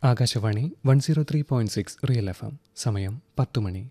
Akashvani one zero three point six real F M സമയം പത്തു മണി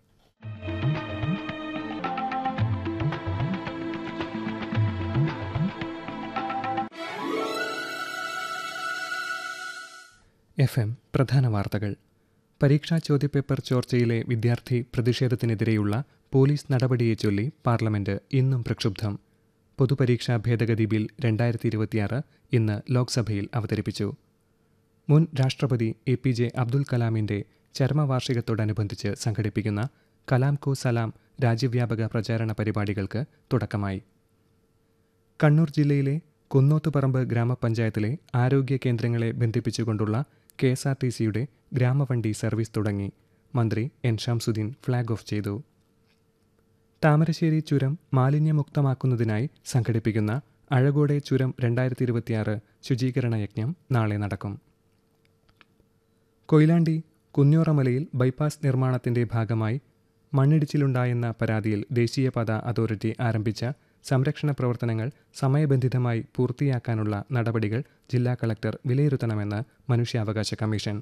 F M പ്രധാന വാർത്തകൾ പരീക്ഷാ ചോദ്യപേപ്പർ ചോർച്ചയിലെ വിദ്യാർത്ഥി പ്രതിഷേധത്തിനെതിരെയുള്ള പോലീസ് നടപടിയെ ചൊല്ലി പാർലമെന്റ് ഇന്നും പ്രക്ഷുബ്ധം പൊതുപരീക്ഷാ ഭേദഗതി ബിൽ രണ്ടായിരത്തി ഇരുപത്തിയാറ് ഇന്ന് ലോക്സഭയിൽ അവതരിപ്പിച്ചു മുൻ രാഷ്ട്രപതി എ പി ജെ അബ്ദുൽ കലാമിന്റെ ചരമവാർഷികത്തോടനുബന്ധിച്ച് സംഘടിപ്പിക്കുന്ന കലാം കോ സലാം രാജ്യവ്യാപക പ്രചാരണ പരിപാടികൾക്ക് തുടക്കമായി കണ്ണൂർ ജില്ലയിലെ കുന്നോത്തുപറമ്പ് ഗ്രാമപഞ്ചായത്തിലെ ആരോഗ്യ കേന്ദ്രങ്ങളെ ബന്ധിപ്പിച്ചുകൊണ്ടുള്ള കെ എസ് ആർ ടി സിയുടെ ഗ്രാമവണ്ടി സർവീസ് തുടങ്ങി മന്ത്രി എൻ ഷംസുദ്ദീൻ ഫ്ളാഗ് ഓഫ് ചെയ്തു താമരശ്ശേരി ചുരം മാലിന്യമുക്തമാക്കുന്നതിനായി സംഘടിപ്പിക്കുന്ന അഴകോടെ ചുരം രണ്ടായിരത്തി ഇരുപത്തിയാറ് ശുചീകരണ യജ്ഞം നാളെ നടക്കും കൊയിലാണ്ടി കുഞ്ഞോറമലയിൽ ബൈപ്പാസ് നിർമ്മാണത്തിന്റെ ഭാഗമായി മണ്ണിടിച്ചിലുണ്ടായെന്ന പരാതിയിൽ ദേശീയപാത അതോറിറ്റി ആരംഭിച്ച സംരക്ഷണ പ്രവർത്തനങ്ങൾ സമയബന്ധിതമായി പൂർത്തിയാക്കാനുള്ള നടപടികൾ ജില്ലാ കളക്ടർ വിലയിരുത്തണമെന്ന് മനുഷ്യാവകാശ കമ്മീഷൻ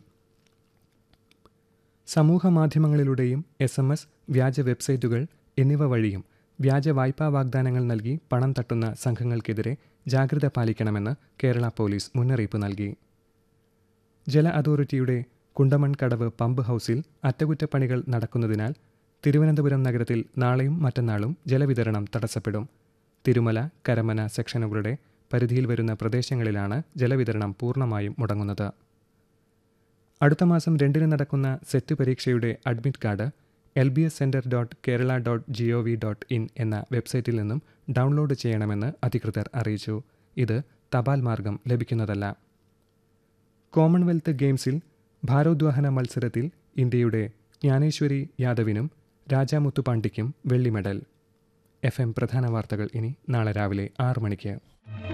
സമൂഹ മാധ്യമങ്ങളിലൂടെയും എസ് എം എസ് വ്യാജ വെബ്സൈറ്റുകൾ എന്നിവ വഴിയും വ്യാജ വായ്പാ വാഗ്ദാനങ്ങൾ നൽകി പണം തട്ടുന്ന സംഘങ്ങൾക്കെതിരെ ജാഗ്രത പാലിക്കണമെന്ന് കേരള പോലീസ് മുന്നറിയിപ്പ് നൽകി ജല അതോറിറ്റിയുടെ കുണ്ടമൺ കടവ് പമ്പ് ഹൌസിൽ അറ്റകുറ്റപ്പണികൾ നടക്കുന്നതിനാൽ തിരുവനന്തപുരം നഗരത്തിൽ നാളെയും മറ്റന്നാളും ജലവിതരണം തടസ്സപ്പെടും തിരുമല കരമന സെക്ഷനുകളുടെ പരിധിയിൽ വരുന്ന പ്രദേശങ്ങളിലാണ് ജലവിതരണം പൂർണ്ണമായും മുടങ്ങുന്നത് അടുത്ത മാസം രണ്ടിന് നടക്കുന്ന സെറ്റ് പരീക്ഷയുടെ admit card L B S centre dot Kerala dot G O V dot in എന്ന വെബ്സൈറ്റിൽ നിന്നും ഡൗൺലോഡ് ചെയ്യണമെന്ന് അധികൃതർ അറിയിച്ചു ഇത് തപാൽ മാർഗം ലഭിക്കുന്നതല്ല കോമൺവെൽത്ത് ഗെയിംസിൽ ഭാരോദ്വഹന മത്സരത്തിൽ ഇന്ത്യയുടെ ജ്ഞാനേശ്വരി യാദവിനും രാജാ മുത്തുപാണ്ഡിക്കും വെള്ളി മെഡൽ എഫ് എം പ്രധാന വാർത്തകൾ ഇനി നാളെ രാവിലെ ആറ് മണിക്ക്